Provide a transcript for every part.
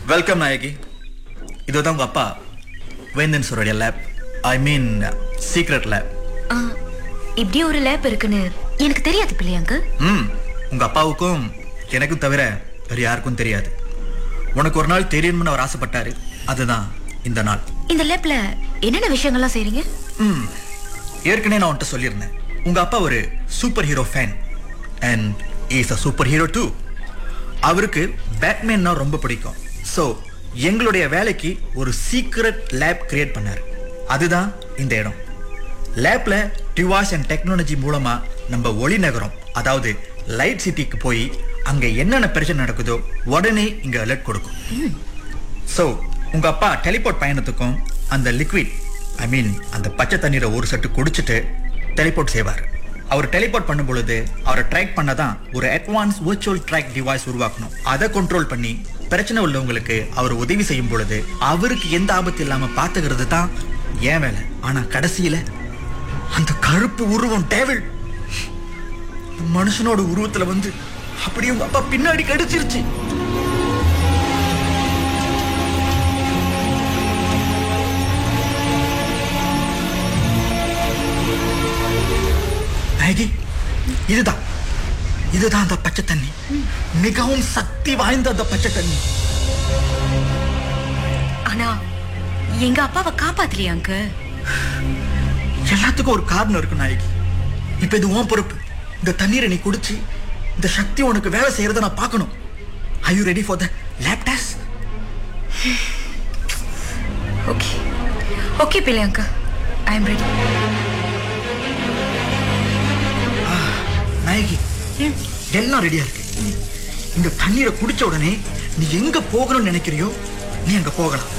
Welcome நாயகி இதுதான் உங்க அப்பா வேந்தன் சரோடைய lab I mean secret lab ஆ, இப்படி ஒரு லேப் இருக்குன்னு எனக்கு தெரியாது பிள்ளையாங்க ம் உங்க அப்பாவுக்கும் எனக்கும் தவிர வேற யாருக்கும் தெரியாது உனக்கு ஒரு நாள் தெரியணும்னு அவர் ஆசைப்பட்டாரு அதுதான் இந்த நாள் இந்த லேப்ல என்னென்ன விஷயங்கள்லாம் செய்றீங்க ம் ஏற்கனவே நான் உன்கிட்ட சொல்லியிருந்தேன் உங்க அப்பா ஒரு superhero fan and is a superhero too அவருக்கு பேட்மேன்னா ரொம்ப பிடிக்கும் ஸோ எங்களுடைய வேலைக்கு ஒரு சீக்ரெட் லேப் கிரியேட் பண்ணாரு அதுதான் இந்த இடம் லேப்ல டிவாஸ் அண்ட் டெக்னாலஜி மூலமா நம்ம ஒளி நகரம் அதாவது லைட் சிட்டிக்கு போய் அங்க என்னென்ன பிரச்சனை நடக்குதோ உடனே இங்க அலர்ட் கொடுக்கும் ஸோ உங்க அப்பா டெலிபோர்ட் பயணத்துக்கும் அந்த லிக்விட் ஐ மீன் அந்த பச்சை தண்ணீரை ஒரு சட்டு குடிச்சிட்டு டெலிபோர்ட் செய்வார் அவர் டெலிபோர்ட் பண்ணும் பொழுது அவரை ட்ராக் பண்ண தான் ஒரு அட்வான்ஸ் virtual ட்ராக் டிவைஸ் உருவாக்கணும் அதை கண்ட்ரோல் பண்ணி பிரச்சனை உள்ளவங்களுக்கு அவர் உதவி செய்யும் பொழுது அவருக்கு எந்த ஆபத்து இல்லாம பாத்துக்கிறது தான் ஏன் வேலை ஆனா கடைசியில அந்த கருப்பு உருவம் டேவில் மனுஷனோட உருவத்துல வந்து அப்படியே உங்க அப்பா பின்னாடி கடிச்சிருச்சு மேகி இதுதான் இதுதான் அந்த பச்சை தண்ணி மிகவும் சக்தி வாய்ந்த அந்த பச்சை தண்ணி ஆனா எங்க அப்பாவை காப்பாத்தலையா அங்கு எல்லாத்துக்கும் ஒரு காரணம் இருக்கு நாயகி இப்ப இது உன் பொறுப்பு இந்த தண்ணீரை நீ குடிச்சு இந்த சக்தி உனக்கு வேலை செய்யறத நான் பார்க்கணும் I you ready for the lab test okay okay பிள்ளையாங்க ஐ எம் ரெடி நாயகி எல்லாம் ரெடியா இருக்கு இந்த தண்ணீரை குடிச்ச உடனே நீ எங்க போகணும்னு நினைக்கிறியோ நீ அங்க போகலாம்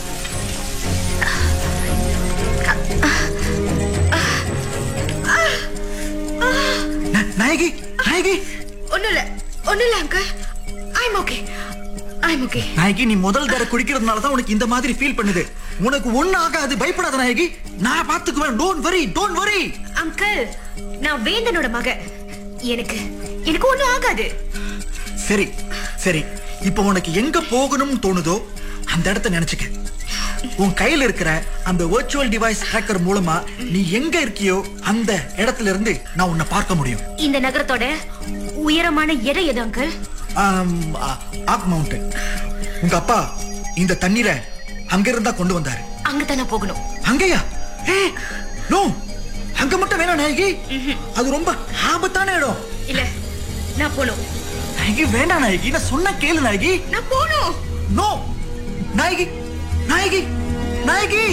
நா- நாயகி நாயகி ஒண்ணும் இல்ல ஒண்ணும் இல்ல uncle I am okay I am okay Nayaki நீ முதல் தர குடிக்கிறதுனால தான் உனக்கு இந்த மாதிரி ஃபீல் பண்ணுது உனக்கு ஒண்ணு ஆகாது பயப்படாத நாயகி நான் பாத்துக்குவேன் don't worry don't worry uncle நான் வேந்தனோட மக எனக்கு எனக்கு ஒண்ணும் ஆகாது சரி சரி இப்போ உனக்கு எங்க போகணும்னு தோணுதோ அந்த இடத்த நினைச்சுக்க உன் கையில இருக்கிற அந்த virtual டிவைஸ் ஹேக்கர் மூலமா நீ எங்க இருக்கியோ அந்த இடத்துல இருந்து நான் உன்னை பார்க்க முடியும் இந்த நகரத்தோட உயரமான இடம் எது அங்கிள் ஆம், ஆ- ஆக் மவுண்டன் உங்க அப்பா இந்த தண்ணீரை அங்க இருந்தா கொண்டு வந்தாரு அங்கதான் நான் போகணும் அங்கயா ஏ நோ அங்க மட்டும் வேணாம் நாயகி அது ரொம்ப ஆபத்தான இடம் இல்ல நான் போகணும் நாயகி வேண்டாம் நாயகி நான் சொன்ன கேளு நாயகி நான் போகணும் no Nayaki Nayaki Nayaki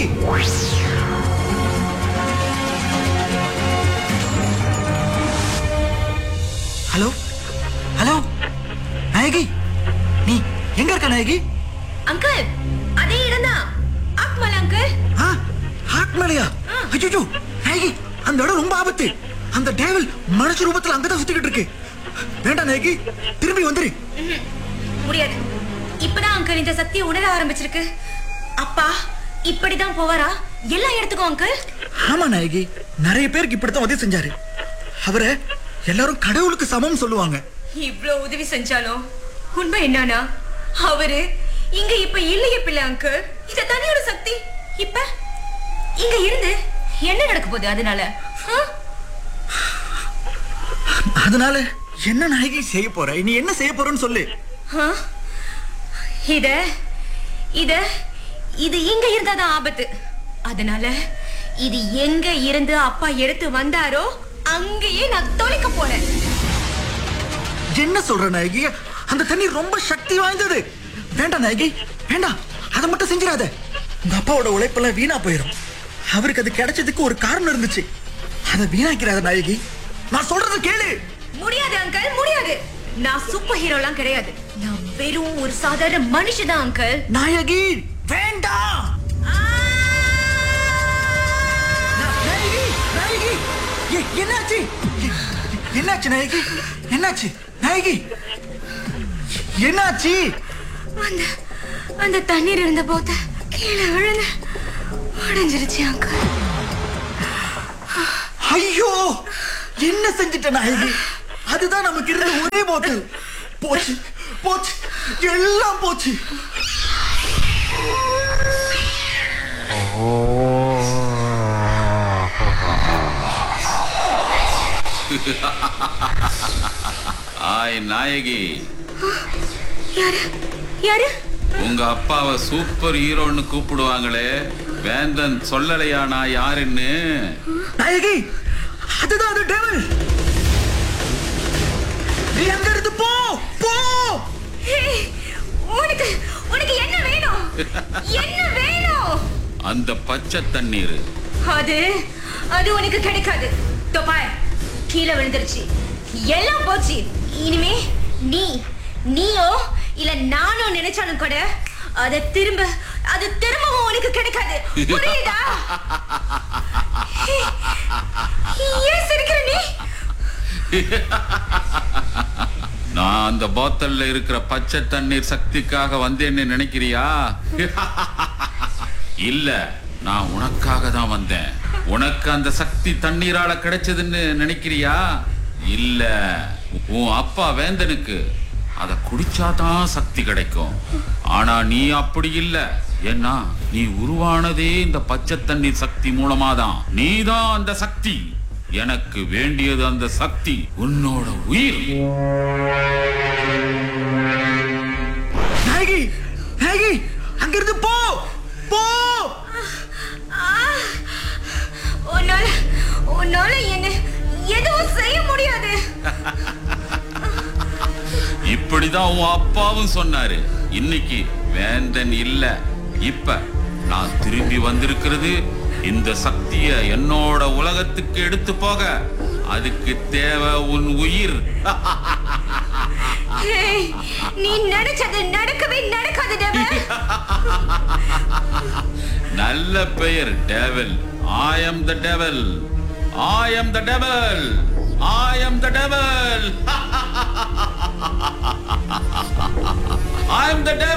hello hello Nayaki நீ எங்க இருக்க நாயகி அங்கிள் அதே இடம்தான் ஆக்மல் அங்கிள் ஆ ஹார்ட் மேலையா அச்சோ நாயகி அந்த இடம் ரொம்ப ஆபத்து அந்த டேவல் மனுஷ ரூபத்துல அங்கதான் சுத்திக்கிட்டு இருக்கு வேண்டாம் நாயகி திரும்பி வந்துரு ம்ஹும். முடியாது இப்பதான் அங்கிள் இந்த சக்தியை உணர ஆரம்பிச்சிருக்கு அப்பா இப்படிதான் போவாரா எல்லா இடத்துக்கும் அங்கிள் ஆமா நாயகி நிறைய பேருக்கு இப்படித்தான் உதவி செஞ்சாரு அவரை எல்லாரும் கடவுளுக்கு சமம் சொல்லுவாங்க இவ்ளோ உதவி செஞ்சாலும் உண்மை என்னன்னா அவரு இங்க இப்ப இல்லையே பிள்ளை அங்கிள் இந்த தனியோட சக்தி இப்ப இங்க இருந்து என்ன நடக்க போகுது அதனால ஆ? அதனால என்ன நாயகி செய்ய போற நீ என்ன செய்ய போறன்னு சொல்லு ஆ? இத இத இது இங்க இருந்தாதான் ஆபத்து அதனால இது எங்க இருந்து அப்பா எடுத்து வந்தாரோ அங்கேயே நான் தொலைக்க போறேன் என்ன சொல்ற நாயகி அந்த தண்ணி ரொம்ப சக்தி வாய்ந்தது வேண்டாம் நாயகி வேண்டாம் அதை மட்டும் செஞ்சிடாத உங்க அப்பாவோட உழைப்பெல்லாம் வீணா போயிடும் அவருக்கு அது கிடைச்சதுக்கு ஒரு காரணம் இருந்துச்சு அதை வீணாக்கிறாத நாயகி நான் சொல்றது கேளு முடியாது அங்கிள் முடியாது நான் சூப்பர் ஹீரோலாம் கிடையாது நான் வெறும் ஒரு சாதாரண மனுஷதான் அங்கிள் நாயகி வேண்டாம் நா- நாயகி நாயகி எ- என்னாச்சு எ- என்னாச்சு நாயகி என்னாச்சு நாயகி என்னாச்சு அந்த அந்த தண்ணீர் இருந்த போது கீழே விழுந்து உடைஞ்சிருச்சு அங்கிள் ஐயோ என்ன செஞ்சிட்ட நாயகி அதுதான் நமக்கு இருந்த ஒரே போட்டு போச்சு போச்சு எல்லாம் போச்சு ஆய் நாயகி யாரு யாரு உங்க அப்பாவை சூப்பர் ஹீரோன்னு கூப்பிடுவாங்களே வேந்தன் சொல்லலையா நான் யாருன்னு நாயகி அதுதான் அது டெவல் நீ அங்க இருந்து போ போ ஏய், உனக்கு உனக்கு என்ன வேணும் என்ன வேணும் அந்த பச்சை தண்ணீர் அது அது உனக்கு கிடைக்காது தொப்பாய் கீழே விழுந்துருச்சு எல்லாம் போச்சு இனிமே நீ நீயோ இல்ல நானோ நினைச்சாலும் கூட அது திரும்ப அது திரும்பவும் உனக்கு கிடைக்காது புரியுதா ஏன் சிரிக்கிற நீ நான் அந்த போத்தல்ல இருக்கிற பச்சை தண்ணீர் சக்திக்காக வந்தேன்னு நினைக்கிறியா இல்ல நான் உனக்காக தான் வந்தேன் உனக்கு அந்த சக்தி தண்ணீரால கிடைச்சதுன்னு நினைக்கிறியா இல்ல உன் அப்பா வேந்தனுக்கு அத குடிச்சாதான் சக்தி கிடைக்கும் ஆனா நீ அப்படி இல்ல ஏன்னா நீ உருவானதே இந்த பச்சை தண்ணீர் சக்தி மூலமாதான் நீதான் அந்த சக்தி எனக்கு வேண்டியது அந்த சக்தி உன்னோட உயிர் நாயகி நாயகி அங்க இருந்து போ போ ஆ! உன்னால உன்னால என்ன எதுவும் செய்ய முடியாது இப்படிதான் உன் அப்பாவும் சொன்னாரு இன்னைக்கு வேந்தன் இல்ல இப்ப நான் திரும்பி வந்திருக்கிறது இந்த சக்திய என்னோட உலகத்துக்கு எடுத்து போக அதுக்கு தேவை உன் உயிர் ஏய், நீ நினைச்சது நடக்கவே நடக்காது டெவல் நல்ல பெயர் devil I am the devil I am the devil I am the devil I am the டெவல்